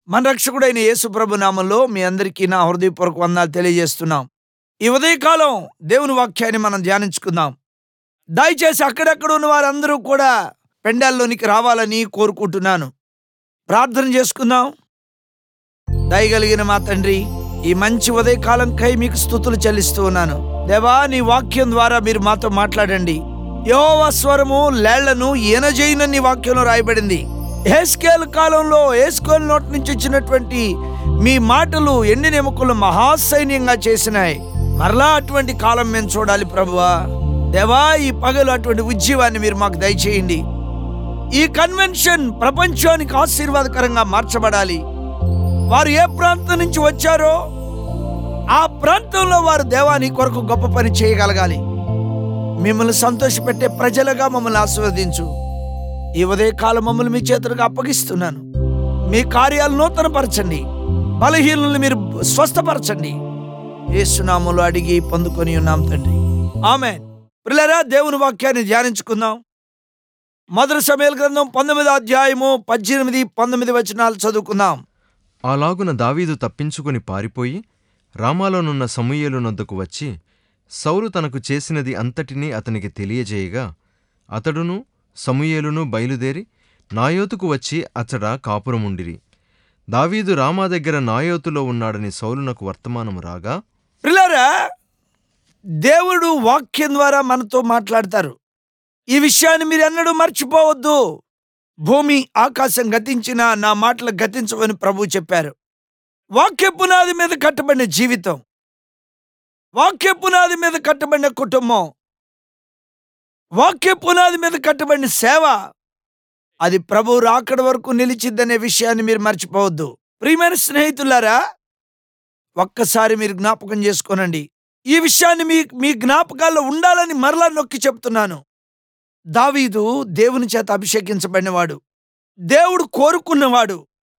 మన రక్షకుడైన యేసు ప్రభు నామంలో మీ అందరికీ నా హృదయపూర్వక వందనాలు తెలియజేస్తున్నాం ఈ ఉదయకాలం దేవుని వాక్యాన్ని మనం ధ్యానించుకుందాం దయచేసి అక్కడెక్కడ ఉన్న వారందరూ కూడా పెండాల్లోనికి రావాలని కోరుకుంటున్నాను ప్రార్థన చేసుకుందాం దయగలిగిన మా తండ్రి ఈ మంచి ఉదయకాలంకై మీకు స్థుతులు చెల్లిస్తూ ఉన్నాను దేవా నీ వాక్యం ద్వారా మీరు మాతో మాట్లాడండి యెహోవా స్వరము లేళ్లను ఈనజైనని వాక్యంలో రాయబడింది హేస్కేల్ కాలంలో హేస్కేల్ నోటి నుంచి వచ్చినటువంటి మీ మాటలు ఎండిన ఎముకలు మహాసైన్యంగా చేసినాయి మరలా అటువంటి కాలం మేము చూడాలి ప్రభువా దేవా ఈ పగలు అటువంటి ఉజ్జీవాన్ని మీరు మాకు దయచేయండి ఈ కన్వెన్షన్ ప్రపంచానికి ఆశీర్వాదకరంగా మార్చబడాలి వారు ఏ ప్రాంతం నుంచి వచ్చారో ఆ ప్రాంతంలో వారు దేవాని కొరకు గొప్ప పని చేయగలగాలి మిమ్మల్ని సంతోషపెట్టే ప్రజలుగా మమ్మల్ని ఆశీర్వదించు ఈ ఉదయకాలం మమ్మల్ని మీ చేతులకు అప్పగిస్తున్నాను మీ కార్యాలు నూతనపరచండి బలహీనలను మీరు స్వస్థపరచండి ఏసునాములు అడిగి పొందుకొని ఉన్నాం తండ్రి ఆమె పిల్లరా దేవుని వాక్యాన్ని ధ్యానించుకుందాం మొదటి సమయాల గ్రంథం పంతొమ్మిది అధ్యాయము పద్దెనిమిది పంతొమ్మిది వచనాలు చదువుకుందాం అలాగున దావీదు తప్పించుకుని పారిపోయి రామాలోనున్న సమూయేలు నొద్దకు వచ్చి సౌలు తనకు చేసినది అంతటినీ అతనికి తెలియజేయగా అతడును సమూయేలును బయలుదేరి నాయోతుకు వచ్చి అచ్చట కాపురముండిరి దావీదు రామా దగ్గర నాయోతులో ఉన్నాడని సౌలునకు వర్తమానము రాగా పిల్లరా దేవుడు వాక్యం ద్వారా మనతో మాట్లాడతారు ఈ విషయాన్ని మీరు ఎన్నడూ మర్చిపోవద్దు భూమి ఆకాశం గతించినా నా మాటలు గతించవని ప్రభు చెప్పారు వాక్య పునాది మీద కట్టబడిన జీవితం వాక్య పునాది మీద కట్టబడిన కుటుంబం వాక్య పునాది మీద కట్టబడిన సేవ అది ప్రభు రాకడ వరకు నిలిచిద్దనే విషయాన్ని మీరు మర్చిపోవద్దు ప్రియమైన స్నేహితులారా ఒక్కసారి మీరు జ్ఞాపకం చేసుకోనండి ఈ విషయాన్ని మీ మీ జ్ఞాపకాల్లో ఉండాలని మరలా నొక్కి చెప్తున్నాను దావీదు దేవుని చేత అభిషేకించబడినవాడు దేవుడు కోరుకున్నవాడు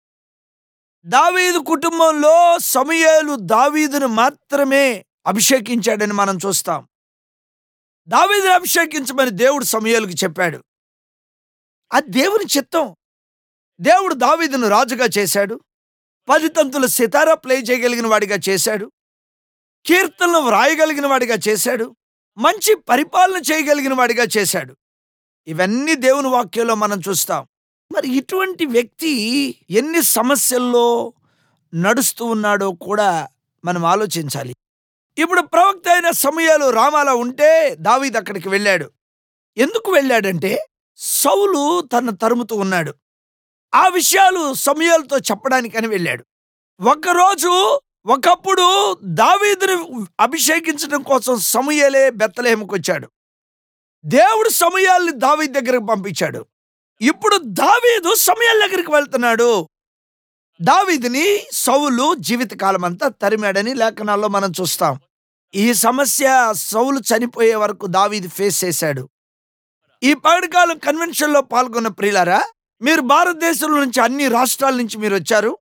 దావీదు కుటుంబంలో సమయాలు దావీదును మాత్రమే అభిషేకించాడని మనం చూస్తాం దావీదుని అభిషేకించమని దేవుడు సమయాలకు చెప్పాడు అది దేవుని చిత్తం దేవుడు దావీదును రాజుగా చేశాడు పది తంతుల సితారా ప్లే చేయగలిగిన వాడిగా చేశాడు కీర్తనలు వ్రాయగలిగిన వాడిగా చేశాడు మంచి పరిపాలన చేయగలిగిన వాడిగా చేశాడు ఇవన్నీ దేవుని వాక్యంలో మనం చూస్తాం మరి ఇటువంటి వ్యక్తి ఎన్ని సమస్యల్లో నడుస్తూ ఉన్నాడో కూడా మనం ఆలోచించాలి ఇప్పుడు ప్రవక్త అయిన సమయాలు రామాలో ఉంటే దావీద్ అక్కడికి వెళ్ళాడు ఎందుకు వెళ్ళాడంటే సౌలు తన తరుముతూ ఉన్నాడు ఆ విషయాలు సమయాలతో చెప్పడానికని వెళ్ళాడు ఒకరోజు ఒకప్పుడు దావీదుని అభిషేకించడం కోసం సమూయేలే బెత్తలేముకు వచ్చాడు దేవుడు సమయాల్ని దావీద్ దగ్గరకు పంపించాడు ఇప్పుడు దావీదు సమయాల దగ్గరికి వెళ్తున్నాడు దావీదుని సౌలు జీవితకాలం అంతా తరిమాడని లేఖనాల్లో మనం చూస్తాం ఈ సమస్య సౌలు చనిపోయే వరకు దావీదు ఫేస్ చేశాడు ఈ పగటికాలం కన్వెన్షన్లో పాల్గొన్న ప్రియులారా మీరు భారతదేశం నుంచి అన్ని రాష్ట్రాల నుంచి మీరు వచ్చారు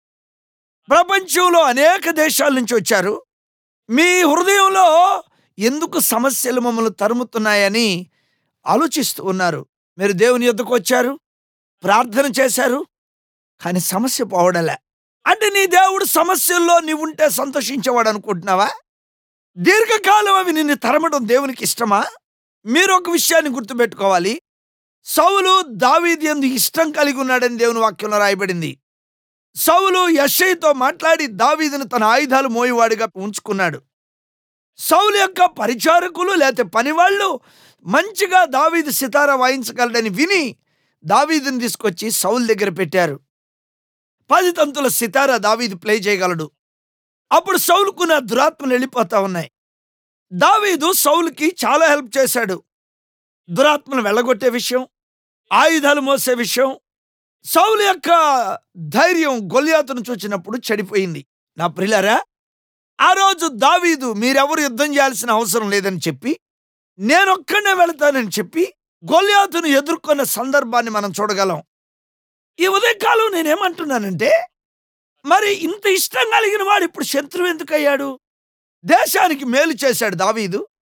ప్రపంచంలో అనేక దేశాల నుంచి వచ్చారు మీ హృదయంలో ఎందుకు సమస్యలు మమ్మల్ని తరుముతున్నాయని ఆలోచిస్తూ ఉన్నారు మీరు దేవుని యొద్దకు వచ్చారు ప్రార్థన చేశారు కానీ సమస్య పోవడలే అంటే నీ దేవుడు సమస్యల్లో నీవుంటే సంతోషించేవాడు అనుకుంటున్నావా దీర్ఘకాలం అవి నిన్ను తరమడం దేవునికి ఇష్టమా మీరు ఒక విషయాన్ని గుర్తుపెట్టుకోవాలి సౌలు దావీది ఎందు ఇష్టం కలిగి ఉన్నాడని దేవుని వాక్యంలో రాయబడింది సౌలు యషయ్యతో మాట్లాడి దావీదును తన ఆయుధాలు మోయివాడిగా ఉంచుకున్నాడు సౌలు యొక్క పరిచారకులు లేకపోతే పనివాళ్ళు మంచిగా దావీదు సితారా వాయించగలడని విని దావీదుని తీసుకొచ్చి సౌలు దగ్గర పెట్టారు పది తంతుల సితారా దావీదు ప్లే చేయగలడు అప్పుడు సౌలుకున్న దురాత్మలు వెళ్ళిపోతా ఉన్నాయి దావీదు సౌలుకి చాలా హెల్ప్ చేశాడు దురాత్మను వెళ్ళగొట్టే విషయం ఆయుధాలు మోసే విషయం సౌలు యొక్క ధైర్యం గొలియాతును చూచినప్పుడు చెడిపోయింది నా ప్రిలరా ఆ రోజు దావీదు మీరెవరు యుద్ధం చేయాల్సిన అవసరం లేదని చెప్పి నేనొక్కడే వెళతానని చెప్పి గొలియాతును ఎదుర్కొన్న సందర్భాన్ని మనం చూడగలం ఈ ఉదయకాలం నేనేమంటున్నానంటే మరి ఇంత ఇష్టం కలిగిన వాడు ఇప్పుడు శత్రువు ఎందుకు అయ్యాడు దేశానికి మేలు చేశాడు దావీదు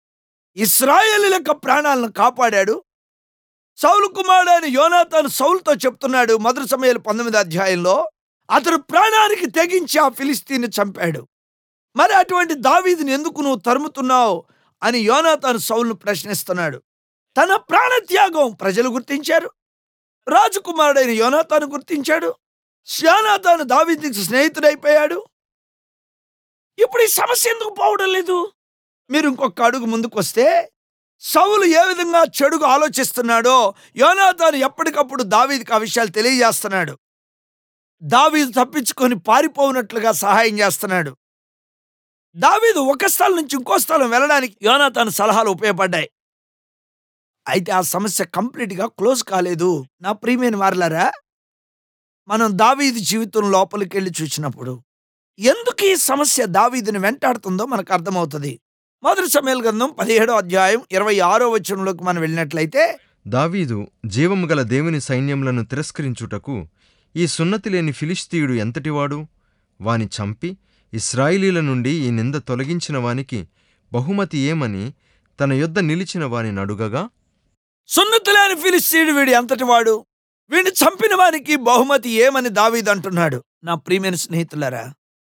ఇస్రాయేలు యొక్క ప్రాణాలను కాపాడాడు సౌలు కుమారుడైన యోనాతాను సౌలుతో చెప్తున్నాడు మొదటి సమయాలు పంతొమ్మిది అధ్యాయంలో అతడు ప్రాణానికి తెగించి ఆ ఫిలిస్తీన్ని చంపాడు మరి అటువంటి దావీదుని ఎందుకు నువ్వు తరుముతున్నావు అని యోనాతాను సౌలును ప్రశ్నిస్తున్నాడు తన ప్రాణత్యాగం ప్రజలు గుర్తించారు రాజకుమారుడైన యోనాతాను గుర్తించాడు యోనాతాను దావీదుకి స్నేహితుడైపోయాడు ఇప్పుడు ఈ సమస్య ఎందుకు పోవడం లేదు మీరు ఇంకొక అడుగు ముందుకు వస్తే సౌలు ఏ విధంగా చెడుగా ఆలోచిస్తున్నాడో యోనాతాను ఎప్పటికప్పుడు దావీదుకి ఆ విషయాలు తెలియజేస్తున్నాడు దావీదు తప్పించుకొని పారిపోనట్లుగా సహాయం చేస్తున్నాడు దావీదు ఒక స్థలం నుంచి ఇంకో స్థలం వెళ్ళడానికి యోనాతాను సలహాలు ఉపయోగపడ్డాయి అయితే ఆ సమస్య కంప్లీట్ గా క్లోజ్ కాలేదు నా ప్రియమైన వారలారా మనం దావీదు జీవితం లోపలికి వెళ్ళి చూసినప్పుడు ఎందుకు ఈ సమస్య దావీదుని వెంటాడుతుందో మనకు అర్థమవుతుంది మొదటి సమయాల గ్రంథం పదిహేడో అధ్యాయం ఇరవై ఆరో వచనంలోకి మనం వెళ్ళినట్లయితే దావీదు జీవము గల దేవుని సైన్యములను తిరస్కరించుటకు ఈ సున్నతి లేని ఫిలిస్తీయుడు ఎంతటివాడు వాని చంపి ఇస్రాయిలీల నుండి ఈ నింద తొలగించిన వానికి బహుమతి ఏమని తన యొద్ద నిలిచిన వాని అడుగగా సున్నతి లేని ఫిలిస్తీయుడు వీడు ఎంతటి వాడు వీడిని చంపిన వానికి బహుమతి ఏమని దావీదు అంటున్నాడు నా ప్రియమైన స్నేహితులారా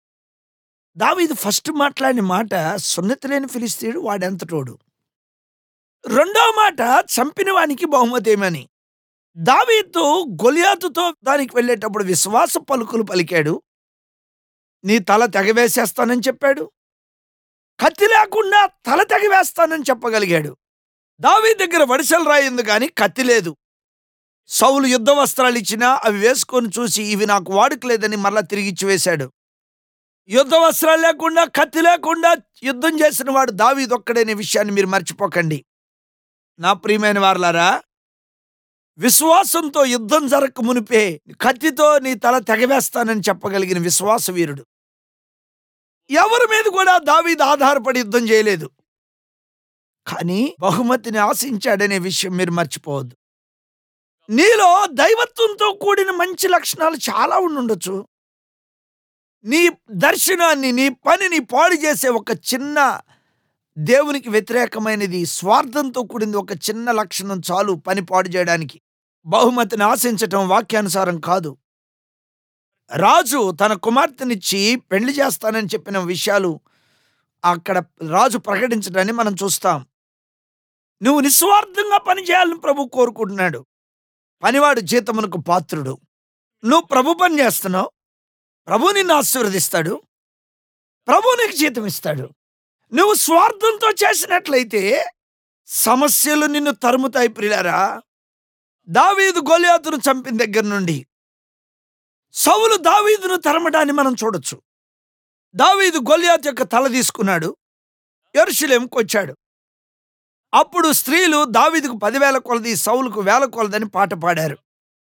దావీదు ఫస్ట్ మాట్లాడిన మాట సున్నతి లేని ఫిలిస్తీయుడు వాడెంతటోడు రెండో మాట చంపిన వానికి బహుమతి ఏమని దావీదు గొలియాతుతో దానికి వెళ్ళేటప్పుడు విశ్వాస పలుకులు పలికాడు నీ తల తెగవేసేస్తానని చెప్పాడు కత్తి లేకుండా తల తెగవేస్తానని చెప్పగలిగాడు దావీ దగ్గర వడిసెలు రాయింది గాని కత్తి లేదు సౌలు యుద్ధ వస్త్రాలు ఇచ్చినా అవి వేసుకొని చూసి ఇవి నాకు వాడుకలేదని మరలా తిరిగి ఇచ్చివేశాడు యుద్ధ వస్త్రాలు లేకుండా కత్తి లేకుండా యుద్ధం చేసిన వాడు దావీదొక్కడనే విషయాన్ని మీరు మర్చిపోకండి నా ప్రియమైన వారలారా విశ్వాసంతో యుద్ధం జరగక మునిపే కత్తితో నీ తల తెగవేస్తానని చెప్పగలిగిన విశ్వాస వీరుడు ఎవరి మీద కూడా దావీదు ఆధారపడి యుద్ధం చేయలేదు కానీ బహుమతిని ఆశించాడనే విషయం మీరు మర్చిపోవద్దు నీలో దైవత్వంతో కూడిన మంచి లక్షణాలు చాలా ఉండుండొచ్చు నీ దర్శనాన్ని నీ పనిని పాడు చేసే ఒక చిన్న దేవునికి వ్యతిరేకమైనది స్వార్థంతో కూడింది ఒక చిన్న లక్షణం చాలు పని పాడు చేయడానికి బహుమతిని ఆశించటం వాక్యానుసారం కాదు రాజు తన కుమార్తెనిచ్చి పెళ్లి చేస్తానని చెప్పిన విషయాలు అక్కడ రాజు ప్రకటించడాన్ని మనం చూస్తాం నువ్వు నిస్వార్థంగా పని చేయాలని ప్రభు కోరుకుంటున్నాడు పనివాడు జీతమునకు పాత్రుడు నువ్వు ప్రభు పని చేస్తున్నావు ప్రభు నిన్ను ఆశీర్వదిస్తాడు ప్రభు నీకు జీతం ఇస్తాడు నువ్వు స్వార్థంతో చేసినట్లయితే సమస్యలు నిన్ను తరుముతాయి ప్రియారా దావీదు గోలియాతును చంపిన దగ్గర నుండి సౌలు దావీదును తరమడాన్ని మనం చూడొచ్చు దావీదు గొలియాత్ యొక్క తల తీసుకున్నాడు ఎరుషులేంకి వచ్చాడు అప్పుడు స్త్రీలు దావీదుకు పదివేల కొలది సౌలుకు వేల కొలదని పాట పాడారు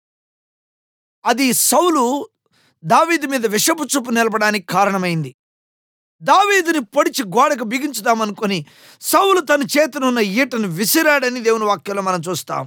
అది సౌలు దావీదు మీద విషపు చూపు నిలపడానికి కారణమైంది దావీదుని పొడిచి గోడకు బిగించుదామనుకొని సౌలు తన చేతినున్న ఈటను విసిరాడని దేవుని వాక్యంలో మనం చూస్తాం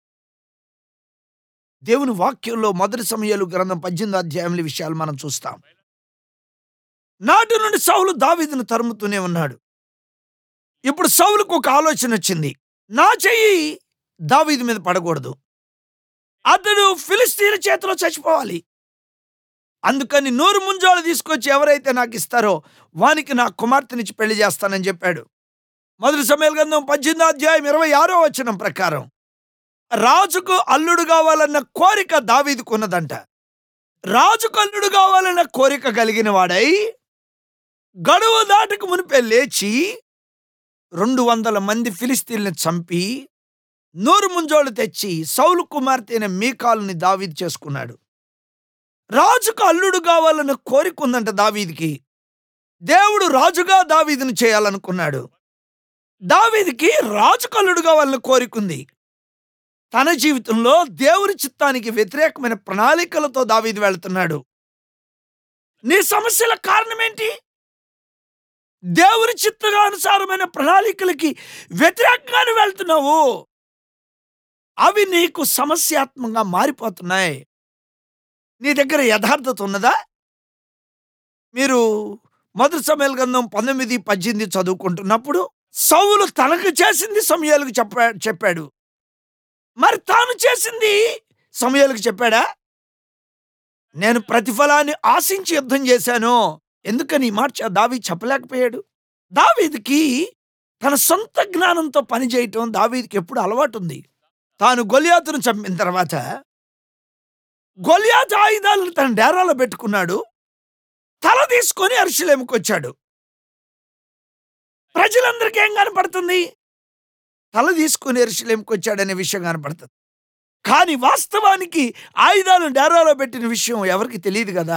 దేవుని వాక్యంలో మొదటి సమయాలు గ్రంథం పద్దెనిమిది అధ్యాయంలో ఈ విషయాలు మనం చూస్తాం నాటి నుండి సౌలు దావీదును తరుముతూనే ఉన్నాడు ఇప్పుడు సౌలుకు ఒక ఆలోచన వచ్చింది నా చెయ్యి దావీదు మీద పడకూడదు అతడు ఫిలిస్తీన్ చేతిలో చచ్చిపోవాలి అందుకని నూరు ముంజోలు తీసుకొచ్చి ఎవరైతే నాకు ఇస్తారో వానికి నా కుమార్తెనిచ్చి పెళ్లి చేస్తానని చెప్పాడు మొదటి సమయాల గ్రంథం పద్దెనిమిది అధ్యాయం ఇరవై ఆరో వచనం ప్రకారం రాజుకు అల్లుడు కావాలన్న కోరిక దావీదుకున్నదంట రాజుకు అల్లుడు కావాలన్న కోరిక కలిగిన వాడై గడువు దాటకు మునిపే లేచి రెండు వందల మంది ఫిలిస్తీన్లను చంపి నూరు ముంజోలు తెచ్చి సౌలు కుమార్తె అయిన మీకాలుని దావీదు చేసుకున్నాడు రాజుకు అల్లుడు కావాలన్న కోరిక ఉందంట దావీదికి దేవుడు రాజుగా దావీదును చేయాలనుకున్నాడు దావీదికి రాజుకు అల్లుడు కావాలన్న కోరిక ఉంది తన జీవితంలో దేవుని చిత్తానికి వ్యతిరేకమైన ప్రణాళికలతో దావీదు వెళ్తున్నాడు నీ సమస్యల కారణం ఏంటి దేవుని చిత్తగానుసారమైన ప్రణాళికలకి వ్యతిరేకంగానే వెళ్తున్నావు అవి నీకు సమస్యాత్మకంగా మారిపోతున్నాయి నీ దగ్గర యథార్థత ఉన్నదా మీరు మొదటి సమయాల గంధం పంతొమ్మిది పద్దెనిమిది చదువుకుంటున్నప్పుడు సౌలు తనకు చేసింది సమయాలకు చెప్పా చెప్పాడు మరి తాను చేసింది సమయాలకు చెప్పాడా నేను ప్రతిఫలాన్ని ఆశించి యుద్ధం చేశాను ఎందుకని ఈ మాట చ- దావీదు చెప్పలేకపోయాడు దావీదుకి తన సొంత జ్ఞానంతో పనిచేయటం దావీదుకి ఎప్పుడు అలవాటు ఉంది తాను గొలియాతును చంపిన తర్వాత గొలియాతు ఆయుధాలను తన డేరాలో పెట్టుకున్నాడు తల తీసుకొని అరిశిలేముకి వచ్చాడు ప్రజలందరికీ ఏం కనపడుతుంది తల తీసుకొని ఎరుసలేంకి వచ్చాడనే విషయం కనపడుతుంది కానీ వాస్తవానికి ఆయుధాలను డేరాలో పెట్టిన విషయం ఎవరికి తెలియదు కదా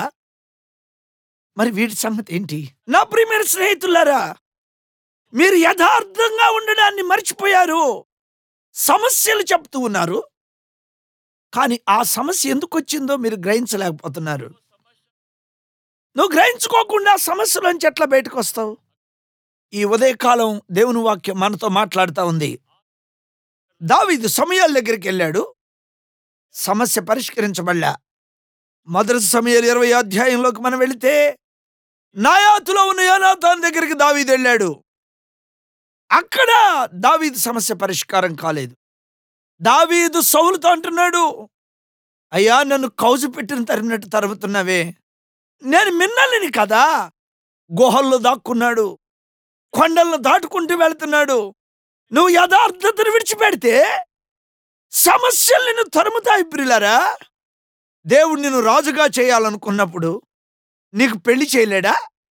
మరి వీటి సంగతి ఏంటి నా ప్రియమైన స్నేహితులారా మీరు యథార్థంగా ఉండడాన్ని మర్చిపోయారు సమస్యలు చెప్తూ ఉన్నారు కానీ ఆ సమస్య ఎందుకు వచ్చిందో మీరు గ్రహించలేకపోతున్నారు నువ్వు గ్రహించుకోకుండా ఆ సమస్యలోంచి ఎట్లా బయటకు వస్తావు ఈ ఉదయకాలం దేవుని వాక్యం మనతో మాట్లాడుతూ ఉంది దావీదు సమయాల దగ్గరికి వెళ్ళాడు సమస్య పరిష్కరించబడలా మొదటి సమయాలు ఇరవై అధ్యాయంలోకి మనం వెళితే నాయాతులో ఉన్న యోనాథాన్ దగ్గరికి దావీదు వెళ్ళాడు అక్కడ దావీదు సమస్య పరిష్కారం కాలేదు దావీదు సౌలుతో అంటున్నాడు అయ్యా నన్ను కౌజు పెట్టిన తరిమినట్టు తరుముతున్నావే నేను మిన్నలిని కదా గుహల్లో దాక్కున్నాడు కొండలను దాటుకుంటూ వెళ్తున్నాడు నువ్వు యథార్థతను విడిచిపెడితే సమస్యలు నిన్ను తరుముతాయి ప్రియులారా దేవుడు నిన్ను రాజుగా చేయాలనుకున్నప్పుడు నీకు పెళ్లి చేయలేడా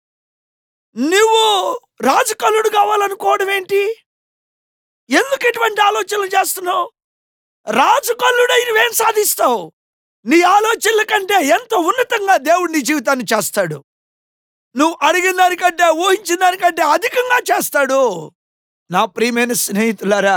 నువ్వు రాజకల్లుడు కావాలనుకోవడం ఏంటి ఎందుకు ఇటువంటి ఆలోచనలు చేస్తున్నావు రాజకల్లుడై నువ్వేం సాధిస్తావు నీ ఆలోచనల కంటే ఎంతో ఉన్నతంగా దేవుడు నీ జీవితాన్ని చేస్తాడు నువ్వు అడిగిన దానికంటే ఊహించిన దానికంటే అధికంగా చేస్తాడు నా ప్రియమైన స్నేహితులారా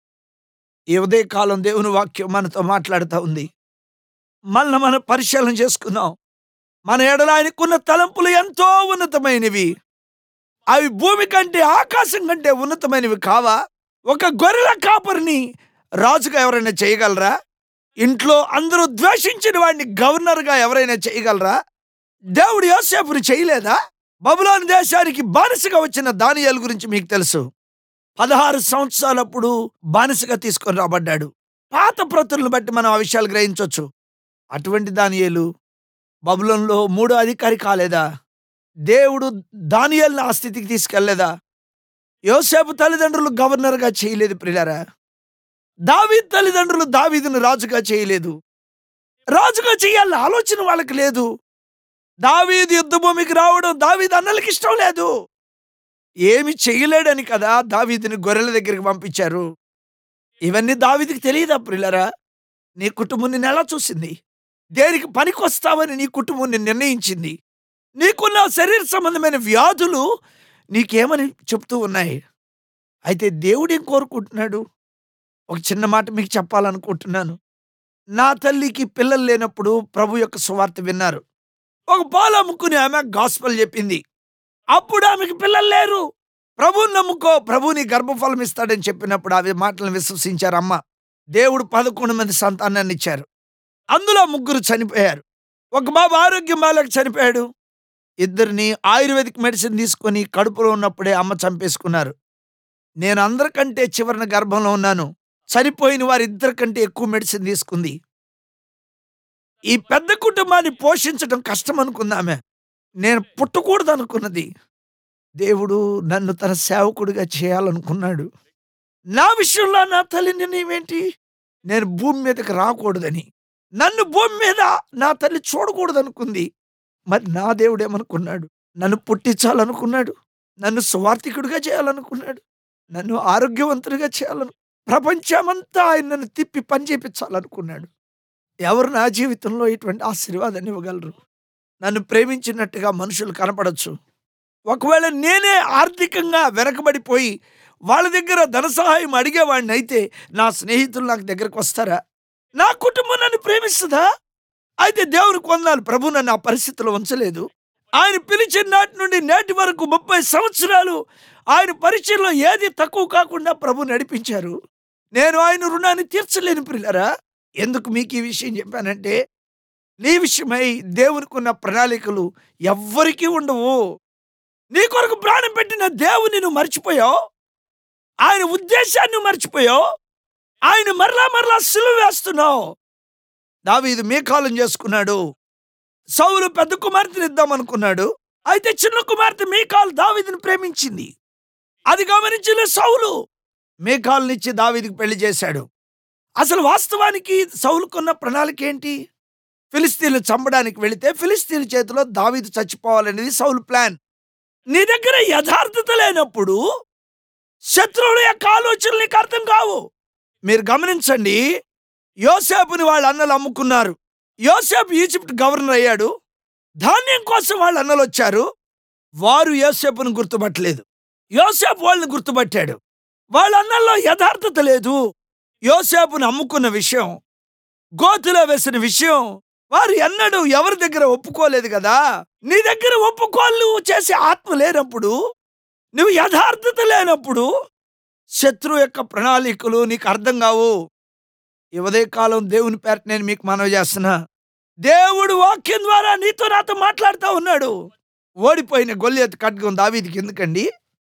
ఈ ఉదయకాలం దేవుని వాక్యం మనతో మాట్లాడుతూ ఉంది మనల్ని మనం పరిశీలన చేసుకుందాం మన ఎడల ఆయనకున్న తలంపులు ఎంతో ఉన్నతమైనవి అవి భూమి కంటే ఆకాశం కంటే ఉన్నతమైనవి కావా ఒక గొర్రెల కాపరిని రాజుగా ఎవరైనా చేయగలరా ఇంట్లో అందరూ ద్వేషించిన వాడిని గవర్నర్గా ఎవరైనా చేయగలరా దేవుడు యోసేపుని చేయలేదా బబులోని దేశానికి బానిసగా వచ్చిన దానియాల గురించి మీకు తెలుసు పదహారు సంవత్సరాలప్పుడు బానిసగా తీసుకొని రాబడ్డాడు పాత ప్రతులను బట్టి మనం ఆ విషయాలు గ్రహించవచ్చు అటువంటి దానియేలు బబులంలో మూడో అధికారి కాలేదా దేవుడు దానియేల్ని ఆ స్థితికి తీసుకెళ్లేదా యోసేపు తల్లిదండ్రులు గవర్నర్గా చేయలేదు ప్రియులారా దావీద్ తల్లిదండ్రులు దావీదును రాజుగా చేయలేదు రాజుగా చేయాలన్న ఆలోచన వాళ్ళకి లేదు దావీదు యుద్ధ భూమికి రావడం దావీదు అన్నలకి ఇష్టం లేదు ఏమి చేయలేడని కదా దావీదుని గొర్రెల దగ్గరికి పంపించారు ఇవన్నీ దావీదుకి తెలియదా ప్రియులరా నీ కుటుంబం నిన్ను ఎలా చూసింది దేనికి పనికొస్తావని నీ కుటుంబం నిన్ను నిర్ణయించింది నీకున్న శరీర సంబంధమైన వ్యాధులు నీకేమని చెప్తూ ఉన్నాయి అయితే దేవుడు ఏం కోరుకుంటున్నాడు ఒక చిన్న మాట మీకు చెప్పాలనుకుంటున్నాను నా తల్లికి పిల్లలు లేనప్పుడు ప్రభు యొక్క సువార్త విన్నారు ఒక పాలు అమ్ముకుని ఆమె గాస్పల్ చెప్పింది అప్పుడు ఆమెకి పిల్లలు లేరు ప్రభువుని నమ్ముకో ప్రభు నీ గర్భఫలం ఇస్తాడని చెప్పినప్పుడు ఆమె మాటలను విశ్వసించారు అమ్మ దేవుడు పదకొండు మంది సంతానాన్ని ఇచ్చారు అందులో ముగ్గురు చనిపోయారు ఒక బాబు ఆరోగ్యం బాలకు చనిపోయాడు ఇద్దరిని ఆయుర్వేదిక్ మెడిసిన్ తీసుకొని కడుపులో ఉన్నప్పుడే అమ్మ చంపేసుకున్నారు నేను అందరికంటే చివరిన గర్భంలో ఉన్నాను చనిపోయిన వారి ఇద్దరి కంటే ఎక్కువ మెడిసిన్ తీసుకుంది ఈ పెద్ద కుటుంబాన్ని పోషించడం కష్టం అనుకుందామె నేను పుట్టకూడదు అనుకున్నది దేవుడు నన్ను తన సేవకుడిగా చేయాలనుకున్నాడు నా విషయంలో నా తల్లి నిర్ణయమేంటి నేను భూమి మీదకి రాకూడదని నన్ను భూమి మీద నా తల్లి చూడకూడదు అనుకుంది మరి నా దేవుడు ఏమనుకున్నాడు నన్ను పుట్టించాలనుకున్నాడు నన్ను స్వార్థికుడిగా చేయాలనుకున్నాడు నన్ను ఆరోగ్యవంతుడిగా చేయాలను ప్రపంచమంతా ఆయన నన్ను తిప్పి పని చేపించాలనుకున్నాడు ఎవరు నా జీవితంలో ఇటువంటి ఆశీర్వాదాన్ని ఇవ్వగలరు నన్ను ప్రేమించినట్టుగా మనుషులు కనపడచ్చు ఒకవేళ నేనే ఆర్థికంగా వెనకబడిపోయి వాళ్ళ దగ్గర ధన సహాయం అడిగేవాడిని అయితే నా స్నేహితులు నాకు దగ్గరకు వస్తారా నా కుటుంబం నన్ను ప్రేమిస్తుందా అయితే దేవుని కొందాలు ప్రభు నన్ను ఆ పరిస్థితిలో ఉంచలేదు ఆయన పిలిచిన నాటి నుండి నేటి వరకు ముప్పై సంవత్సరాలు ఆయన పరిచయంలో ఏది తక్కువ కాకుండా ప్రభు నడిపించారు నేను ఆయన రుణాన్ని తీర్చలేని పిల్లరా ఎందుకు మీకు ఈ విషయం చెప్పానంటే నీ విషయమై దేవునికి ఉన్న ప్రణాళికలు ఎవ్వరికీ ఉండవు నీ కొరకు ప్రాణం పెట్టిన దేవుని నువ్వు మర్చిపోయావు ఆయన ఉద్దేశాన్ని నువ్వు మర్చిపోయావు ఆయన మరలా మరలా సిలువ వేస్తున్నావు దావీదు మీకాలం చేసుకున్నాడు సౌలు పెద్ద కుమార్తెని ఇద్దాం అనుకున్నాడు అయితే చిన్న కుమార్తె మీకాల్ దావీదుని ప్రేమించింది అది గమనించిన సౌలు మీకాల్నిచ్చి దావీదుకి పెళ్లి చేశాడు అసలు వాస్తవానికి సౌలుకున్న ప్రణాళిక ఏంటి ఫిలిస్తీన్లు చంపడానికి వెళితే ఫిలిస్తీన్ల చేతిలో దావీదు చచ్చిపోవాలనేది సౌలు ప్లాన్ నీ దగ్గర యథార్థత లేనప్పుడు శత్రువుల యొక్క ఆలోచనలు నీకు అర్థం కావు మీరు గమనించండి యోసేపుని వాళ్ళ అన్నలు అమ్ముకున్నారు యోసేపు ఈజిప్ట్ గవర్నర్ అయ్యాడు ధాన్యం కోసం వాళ్ళ అన్నలు వచ్చారు వారు యోసేపును గుర్తుపట్టలేదు యోసేపు వాళ్ళని గుర్తుపట్టాడు వాళ్ళ అన్నల్లో యథార్థత లేదు యోసేపును అమ్ముకున్న విషయం గోతులో వేసిన విషయం వారు ఎన్నడూ ఎవరి దగ్గర ఒప్పుకోలేదు కదా నీ దగ్గర ఒప్పుకోలు చేసే ఆత్మ లేనప్పుడు నువ్వు యథార్థత లేనప్పుడు శత్రు యొక్క ప్రణాళికలు నీకు అర్థం కావు ఈ ఉదయకాలం దేవుని పేర నేను మీకు మనవి చేస్తున్నా దేవుడు వాక్యం ద్వారా నీతో నాతో మాట్లాడుతూ ఉన్నాడు ఓడిపోయిన గొల్లెత్తు ఖడ్గం దావీదికి ఎందుకండి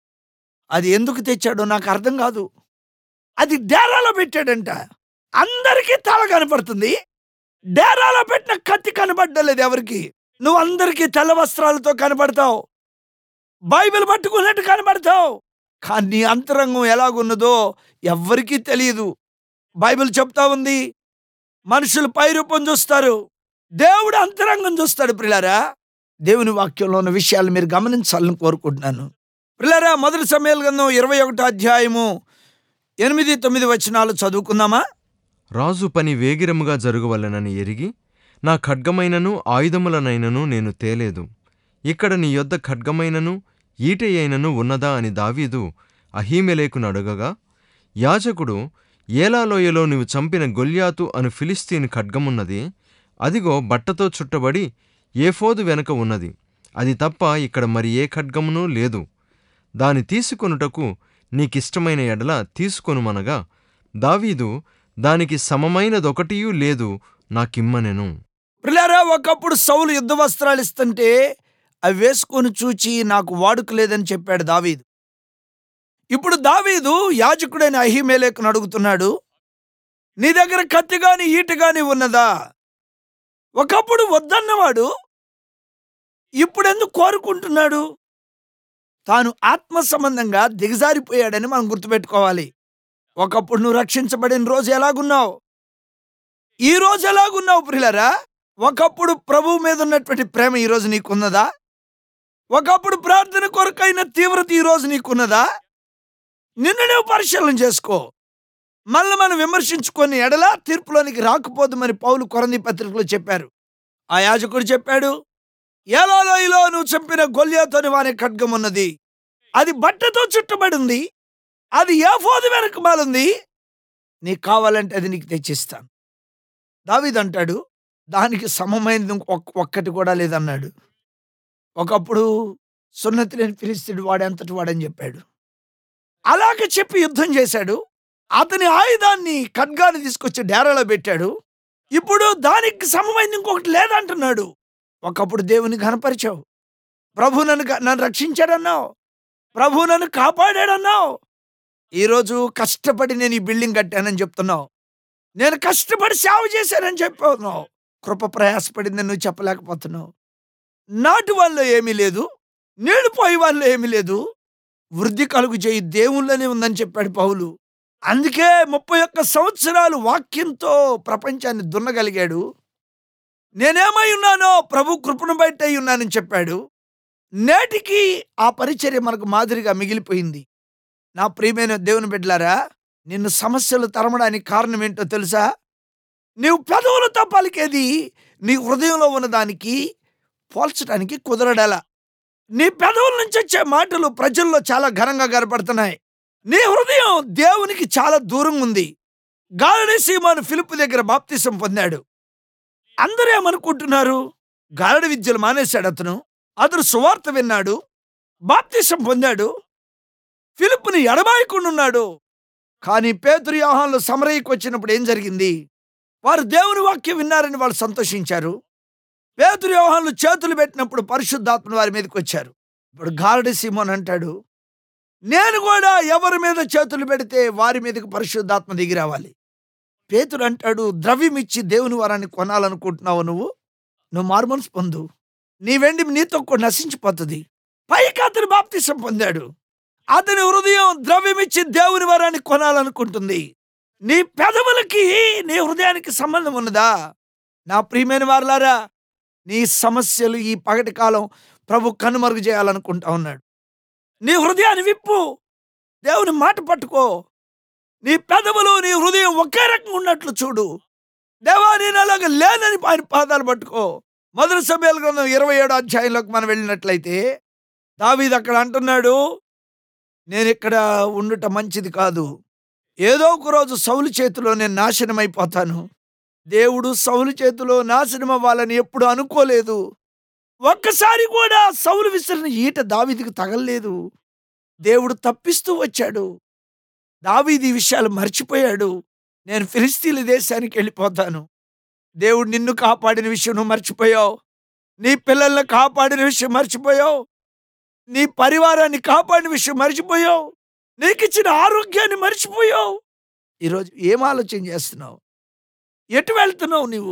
అది ఎందుకు తెచ్చాడో నాకు అర్థం కాదు అది డేరాలో పెట్టాడంట అందరికీ తల కనపడుతుంది డేరాలో పెట్టిన కత్తి కనబడ్డలేదు ఎవరికి నువ్వు అందరికీ తెల్ల వస్త్రాలతో కనబడతావు బైబిల్ పట్టుకున్నట్టు కనబడతావు కానీ నీ అంతరంగం ఎలాగున్నదో ఎవ్వరికీ తెలియదు బైబిల్ చెప్తా ఉంది మనుషులు పై రూపం చూస్తారు దేవుడు అంతరంగం చూస్తాడు ప్రిలారా దేవుని వాక్యంలో ఉన్న విషయాలు మీరు గమనించాలని కోరుకుంటున్నాను ప్రిలారా మొదటి సమయాల గంధం ఇరవై ఒకటో అధ్యాయము ఎనిమిది తొమ్మిది వచనాలు చదువుకుందామా రాజు పని వేగిరముగా జరుగువలనని ఎరిగి నా ఖడ్గమైనను ఆయుధములనైనను నేను తేలేదు ఇక్కడ నీ యొద్ద ఖడ్గమైనను ఈటెయైనను ఉన్నదా అని దావీదు అహీమెలేకును అడగగా యాజకుడు ఏలాలోయలో నీవు చంపిన గొల్యాతు అను ఫిలిస్తీన్ ఖడ్గమున్నది అదిగో బట్టతో చుట్టబడి ఏఫోదు వెనక ఉన్నది అది తప్ప ఇక్కడ మరి ఏ ఖడ్గమునూ లేదు దాని తీసుకొనుటకు నీకిష్టమైన ఎడల తీసుకొనుమనగా దావీదు దానికి సమమైనదొకటియూ లేదు నాకిమ్మనెను ప్రిలారా ఒకప్పుడు సౌలు యుద్ధ వస్త్రాలు ఇస్తుంటే అవి వేసుకొని చూచి నాకు వాడుక లేదని చెప్పాడు దావీదు ఇప్పుడు దావీదు యాజకుడైన అహిమేలేకును అడుగుతున్నాడు నీ దగ్గర కత్తి గాని ఈట గాని ఉన్నదా ఒకప్పుడు వద్దన్నవాడు ఇప్పుడెందుకు కోరుకుంటున్నాడు తాను ఆత్మ సంబంధంగా దిగజారిపోయాడని మనం గుర్తుపెట్టుకోవాలి ఒకప్పుడు నువ్వు రక్షించబడిన రోజు ఎలాగున్నావు ఈ రోజు ఎలాగున్నావు ప్రిలరా ఒకప్పుడు ప్రభువు మీద ఉన్నటువంటి ప్రేమ ఈ రోజు నీకున్నదా ఒకప్పుడు ప్రార్థన కొరకైన తీవ్రత ఈ రోజు నీకున్నదా నిన్ను నువ్వు పరిశీలన చేసుకో మళ్ళీ మనం విమర్శించుకొని ఎడల తీర్పులోనికి రాకపోదుమని పౌలు కొరంది పత్రికలో చెప్పారు ఆ యాజకుడు చెప్పాడు ఏలోలోయలో నువ్వు చంపిన గొల్యాతోని వారి ఖడ్గం ఉన్నది అది బట్టతో చుట్టబడి ఉంది అది ఏఫోదు వెనక మాలుంది నీకు కావాలంటే అది నీకు తెచ్చిస్తాను దావీదంటాడు దానికి సమమైనది ఇంకొక- ఒక్కటి కూడా లేదన్నాడు ఒకప్పుడు సున్నతి లేని ఫిలిస్తీన్ వాడెంతటి వాడని చెప్పాడు అలాగే చెప్పి యుద్ధం చేశాడు అతని ఆయుధాన్ని ఖడ్గాన్ని తీసుకొచ్చి డేరాలో పెట్టాడు ఇప్పుడు దానికి సమమైంది ఇంకొకటి లేదంటున్నాడు ఒకప్పుడు దేవుని ఘనపరిచావు ప్రభు నన్ను క- నన్ను రక్షించాడన్నావు ప్రభు నన్ను కాపాడాడన్నావు ఈరోజు కష్టపడి నేను ఈ బిల్డింగ్ కట్టానని చెప్తున్నావు నేను కష్టపడి సేవ చేశానని చెప్పావు కృప ప్రయాసపడిందని నువ్వు చెప్పలేకపోతున్నావు నాటు వాళ్ళు ఏమీ లేదు నీళ్ళు పోయి వాళ్ళు ఏమీ లేదు వృద్ధి కలుగు చేయి దేవుళ్ళనే ఉందని చెప్పాడు పౌలు అందుకే ముప్పై ఒక్క సంవత్సరాలు వాక్యంతో ప్రపంచాన్ని దున్నగలిగాడు నేనేమై ఉన్నానో ప్రభు కృపను బయట అయి ఉన్నానని చెప్పాడు నేటికి ఆ పరిచర్య మనకు మాదిరిగా మిగిలిపోయింది నా ప్రియమైన దేవుని బిడ్డలారా నిన్ను సమస్యలు తరమడానికి కారణం ఏంటో తెలుసా నీవు పెదవులతో పలికేది నీ హృదయంలో ఉన్నదానికి పోల్చడానికి కుదరడలా నీ పెదవుల నుంచి వచ్చే మాటలు ప్రజల్లో చాలా ఘనంగా కనపడుతున్నాయి నీ హృదయం దేవునికి చాలా దూరం ఉంది గాలిని సీమాను ఫిలిప్ దగ్గర బాప్తిసం పొందాడు అందరూ ఏమనుకుంటున్నారు గాలిడి విద్యలు మానేశాడు అతను అతను సువార్త విన్నాడు బాప్తిసం పొందాడు ఫిలిప్ని ఎడబాయకుండున్నాడు కానీ పేతురు యోహాన్లు సమరయ్యకు వచ్చినప్పుడు ఏం జరిగింది వారు దేవుని వాక్యం విన్నారని వాళ్ళు సంతోషించారు పేతురు యోహాన్లు చేతులు పెట్టినప్పుడు పరిశుద్ధాత్మ వారి మీదకి వచ్చారు ఇప్పుడు గారడి సీమోన్ అంటాడు నేను కూడా ఎవరి మీద చేతులు పెడితే వారి మీదకి పరిశుద్ధాత్మ దిగి రావాలి పేతురు అంటాడు ద్రవ్యం ఇచ్చి దేవుని వరాన్ని కొనాలనుకుంటున్నావు నువ్వు నువ్వు మారుమనసు పొందు నీ వెండి నీతో కూడా నశించిపోతుంది పైకి అతను బాప్తిసం పొందాడు అతని హృదయం ద్రవ్యమిచ్చి దేవుని వరాన్ని కొనాలనుకుంటుంది నీ పెదవులకి నీ హృదయానికి సంబంధం ఉన్నదా నా ప్రియమైన వారలారా నీ సమస్యలు ఈ పగటి కాలం ప్రభు కనుమరుగు చేయాలనుకుంటా ఉన్నాడు నీ హృదయాన్ని విప్పు దేవుని మాట పట్టుకో నీ పెదవులు నీ హృదయం ఒకే రకంగా ఉన్నట్లు చూడు దేవా నేను అలాగ లేనని ఆయన పాదాలు పట్టుకో మొదటి సభ్యుల గ్రంథం ఇరవై ఏడో అధ్యాయంలోకి మనం వెళ్ళినట్లయితే దావీద్ అక్కడ అంటున్నాడు నేను ఇక్కడ ఉండుట మంచిది కాదు ఏదో ఒక రోజు సౌలు చేతిలో నేను నాశనం అయిపోతాను దేవుడు సౌలు చేతిలో నాశనం అవ్వాలని ఎప్పుడు అనుకోలేదు ఒక్కసారి కూడా సౌలు విసిరిన ఈట దావీదికి తగలలేదు దేవుడు తప్పిస్తూ వచ్చాడు దావీది ఈ విషయాలు మర్చిపోయాడు నేను ఫిలిస్తీన్ల దేశానికి వెళ్ళిపోతాను దేవుడు నిన్ను కాపాడిన విషయం నువ్వు మర్చిపోయావు నీ పిల్లల్ని కాపాడిన విషయం మర్చిపోయావు నీ పరివారాన్ని కాపాడిన విషయం మర్చిపోయావు నీకు ఇచ్చిన ఆరోగ్యాన్ని మర్చిపోయావు ఈరోజు ఏం ఆలోచన చేస్తున్నావు ఎటు వెళ్తున్నావు నీవు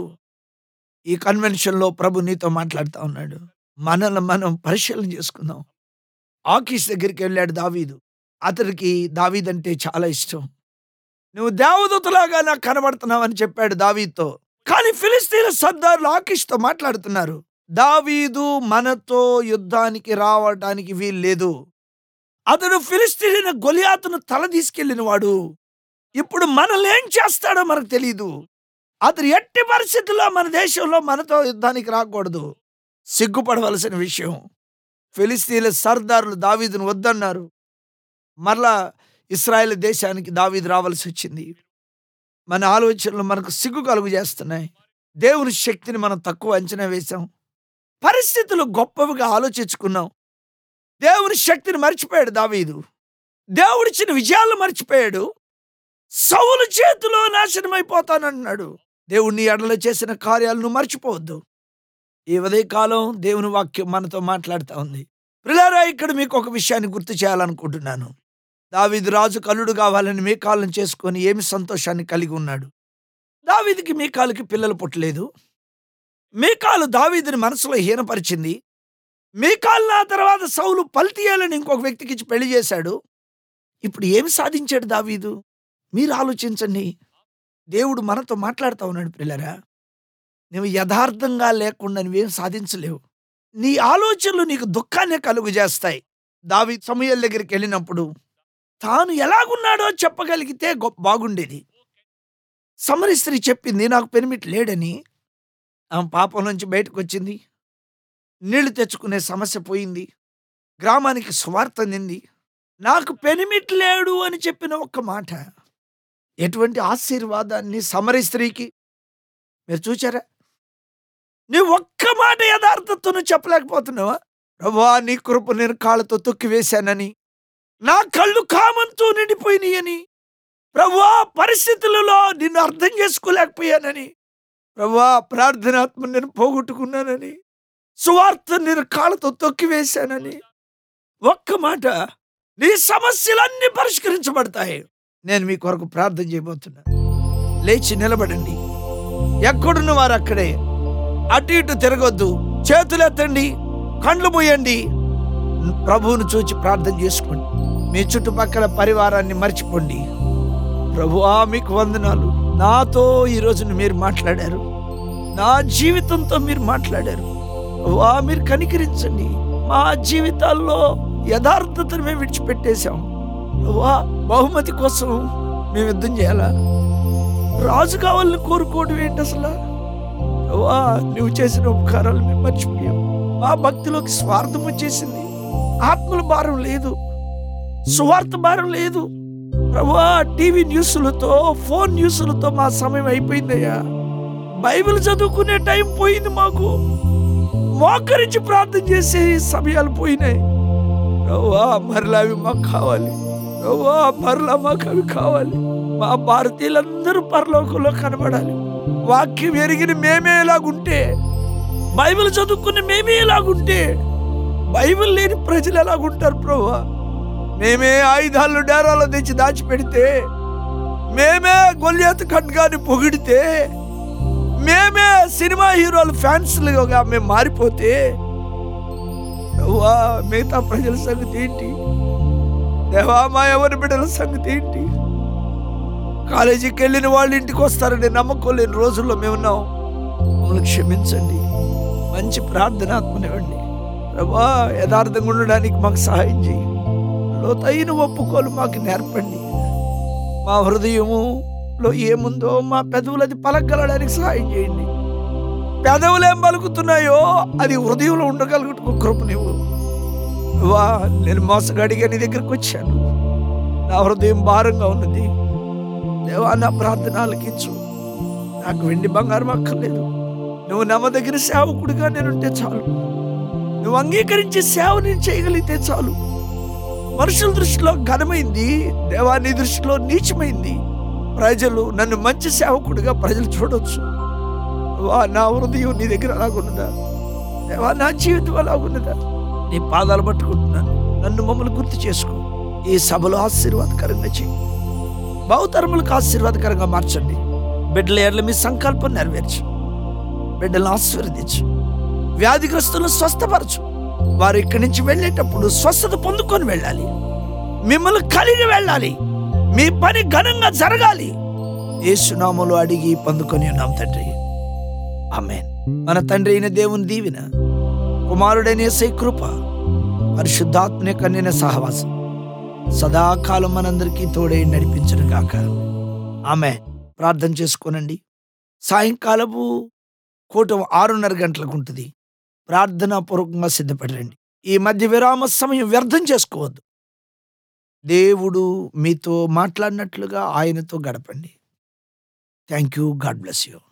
ఈ కన్వెన్షన్లో ప్రభు నీతో మాట్లాడుతూ ఉన్నాడు మనల్ని మనం పరిశీలన చేసుకుందాం ఆకీస్ దగ్గరికి వెళ్ళాడు దావీదు అతనికి దావీదంటే చాలా ఇష్టం నువ్వు దేవదూతలాగా నాకు కనబడుతున్నావు అని చెప్పాడు దావీద్తో కానీ ఫిలిస్తీన్ల సర్దారులు ఆకీష్తో మాట్లాడుతున్నారు దావీదు మనతో యుద్ధానికి రావడానికి వీల్లేదు అతడు ఫిలిస్తీన్ గొలియాతును తల తీసుకెళ్లిన వాడు ఇప్పుడు మనల్ని ఏం చేస్తాడో మనకు తెలియదు అతను ఎట్టి పరిస్థితుల్లో మన దేశంలో మనతో యుద్ధానికి రాకూడదు సిగ్గుపడవలసిన విషయం ఫిలిస్తీన్ల సర్దారులు దావీదును వద్దన్నారు మరలా ఇస్రాయేల్ దేశానికి దావీదు రావాల్సి వచ్చింది మన ఆలోచనలు మనకు సిగ్గు కలుగు చేస్తున్నాయి దేవుని శక్తిని మనం తక్కువ అంచనా వేశాం పరిస్థితులు గొప్పవిగా ఆలోచించుకున్నాం దేవుని శక్తిని మర్చిపోయాడు దావీదు దేవుడిచ్చిన విజయాలను మర్చిపోయాడు సౌలు చేతిలో నాశనం అయిపోతానంటున్నాడు దేవుడు నీ ఎడలో చేసిన కార్యాలను మర్చిపోవద్దు ఈ ఉదయకాలం దేవుని వాక్యం మనతో మాట్లాడుతూ ఉంది ప్రిలారా ఇక్కడ మీకు ఒక విషయాన్ని గుర్తు చేయాలనుకుంటున్నాను దావీదు రాజు కల్లుడు కావాలని మీకాలను చేసుకొని ఏమి సంతోషాన్ని కలిగి ఉన్నాడు దావీదికి మీకాలుకి పిల్లలు పుట్టలేదు మీకాలు దావీదుని మనసులో హీనపరిచింది మీకాలు నా తర్వాత సౌలు పల్తీయాలని ఇంకొక వ్యక్తికి ఇచ్చి పెళ్లి చేశాడు ఇప్పుడు ఏమి సాధించాడు దావీదు మీరు ఆలోచించండి దేవుడు మనతో మాట్లాడుతూ ఉన్నాడు పిల్లరా నువ్వు యథార్థంగా లేకుండా నువ్వేం సాధించలేవు నీ ఆలోచనలు నీకు దుఃఖాన్ని కలుగు చేస్తాయి దావి సమయాల దగ్గరికి వెళ్ళినప్పుడు తాను ఎలాగున్నాడో చెప్పగలిగితే గొప్ప బాగుండేది సమరి స్త్రీ చెప్పింది నాకు పెనిమిట్ లేడని ఆమె పాపం నుంచి బయటకు వచ్చింది నీళ్లు తెచ్చుకునే సమస్య పోయింది గ్రామానికి స్వార్థ నింది నాకు పెనిమిట్ లేడు అని చెప్పిన ఒక్క మాట ఎటువంటి ఆశీర్వాదాన్ని సమరి స్త్రీకి మీరు చూచారా నీ ఒక్క మాట యథార్థతను నువ్వు చెప్పలేకపోతున్నావా ప్రభా నీ కృప నేను కాళ్ళతో తొక్కి వేశానని నా కళ్ళు కామంతో నిండిపోయినాయని ప్రభువా పరిస్థితులలో నిన్ను అర్థం చేసుకోలేకపోయానని ప్రభువా ప్రార్థనాత్మ నేను పోగొట్టుకున్నానని సువార్త నేను కాళ్ళతో తొక్కి వేశానని ఒక్క మాట నీ సమస్యలన్నీ పరిష్కరించబడతాయి నేను మీ కొరకు ప్రార్థన చేయబోతున్నా లేచి నిలబడండి ఎక్కడున్న వారు అక్కడే అటు ఇటు తిరగొద్దు చేతులెత్తండి కండ్లు మూయండి ప్రభువును చూచి ప్రార్థన చేసుకోండి మీ చుట్టుపక్కల పరివారాన్ని మర్చిపోండి ప్రభువా మీకు వందనాలు నాతో ఈ రోజున మీరు మాట్లాడారు నా జీవితంతో మీరు మాట్లాడారు ప్రభువా మీరు కనికరించండి మా జీవితాల్లో యథార్థతను మేము విడిచిపెట్టేశాం ప్రభువా బహుమతి కోసం మేము యుద్ధం చేయాలా రాజు కావాలని కోరుకోవడం ఏంటి అసలు ప్రభువా నువ్వు చేసిన ఉపకారాలు మేము మర్చిపోయాం మా భక్తిలోకి స్వార్థం వచ్చేసింది ఆత్మల భారం లేదు సువార్త భారం లేదు ప్రభువా టీవీ న్యూస్లతో ఫోన్ న్యూస్లతో మా సమయం అయిపోయిందయ్యా బైబిల్ చదువుకునే టైం పోయింది మాకు మోకరించి ప్రార్థన చేసే సమయాలు పోయినాయి ప్రభువా మరలా అవి మాకు కావాలి ప్రభువా మరలా మాకు అవి కావాలి మా భారతీయులందరూ పరలోకంలో కనబడాలి వాక్యం ఎరిగిన మేమే ఎలాగుంటే బైబిల్ చదువుకుని మేమే ఎలాగుంటే బైబిల్ లేని ప్రజలు ఎలాగుంటారు ప్రభువా మేమే ఆయుధాలు డేరాలో తెచ్చి దాచిపెడితే మేమే గొల్యాతు ఖడ్గాన్ని పొగిడితే మేమే సినిమా హీరోల ఫ్యాన్స్లుగా మేము మారిపోతే దేవా మిగతా ప్రజల సంగతి ఏంటి దేవా మా ఎవరి బిడ్డల సంగతి ఏంటి కాలేజీకి వెళ్ళిన వాళ్ళు ఇంటికి వస్తారని నమ్మకం లేని రోజుల్లో మేమున్నాం మమ్మల్ని క్షమించండి మంచి ప్రార్థన ఆత్మనివ్వండి ప్రభా యథార్థంగా ఉండడానికి మాకు సహాయం చేయి లోతైన ఒప్పుకోలు మాకు నేర్పండి మా హృదయములో ఏముందో మా పెదవులది పలకగలడానికి సహాయం చేయండి పెదవులు ఏం పలుకుతున్నాయో అది హృదయంలో ఉండగలుగుటకు కృప నువ్వు వా నేను మోసగాడిగా నీ దగ్గరికి వచ్చాను నా హృదయం భారంగా ఉన్నది దేవా నా ప్రార్థన ఆలకించు నాకు వెండి బంగారం అక్కర్లేదు నువ్వు నమ్మదగిన సేవకుడిగా నేనుంటే చాలు నువ్వు అంగీకరించే సేవ నేను చేయగలిగితే చాలు మనుషుల దృష్టిలో ఘనమైంది దేవా నీ దృష్టిలో నీచమైంది ప్రజలు నన్ను మంచి సేవకుడిగా ప్రజలు చూడొచ్చు వా నా హృదయం నీ దగ్గర అలాగున్నదా దేవా నా జీవితం అలాగున్నదా నీ పాదాలు పట్టుకుంటున్నాను నన్ను మమ్మల్ని గుర్తు చేసుకో ఈ సభలో ఆశీర్వాదకరంగా చేయి బహుతరములకు ఆశీర్వాదకరంగా మార్చండి బిడ్డల ఎడ్ల మీ సంకల్పం నెరవేర్చు బిడ్డలను ఆశీర్వదించు వ్యాధిగ్రస్తులను స్వస్థపరచు వారు ఇక్కడి నుంచి వెళ్ళేటప్పుడు స్వస్థత పొందుకొని వెళ్ళాలి మిమ్మల్ని కలిగి వెళ్ళాలి మీ పని ఘనంగా జరగాలి యేసునామములో అడిగి పొందుకొని ఉన్నాం తండ్రి ఆమేన్ మన తండ్రి అయిన దేవుని దీవెన కుమారుడైన యేసయ్య కృప పరిశుద్ధాత్మని కన్యన సహవాసం సదాకాలం మనందరికీ తోడై నడిపించను గాక ఆమె ప్రార్థన చేసుకోనండి సాయంకాలపు కూటం ఆరున్నర గంటలకు ఉంటుంది ప్రార్థనాపూర్వకంగా సిద్ధపడండి ఈ మధ్య విరామ సమయం వ్యర్థం చేసుకోవద్దు దేవుడు మీతో మాట్లాడినట్లుగా ఆయనతో గడపండి thank you God bless you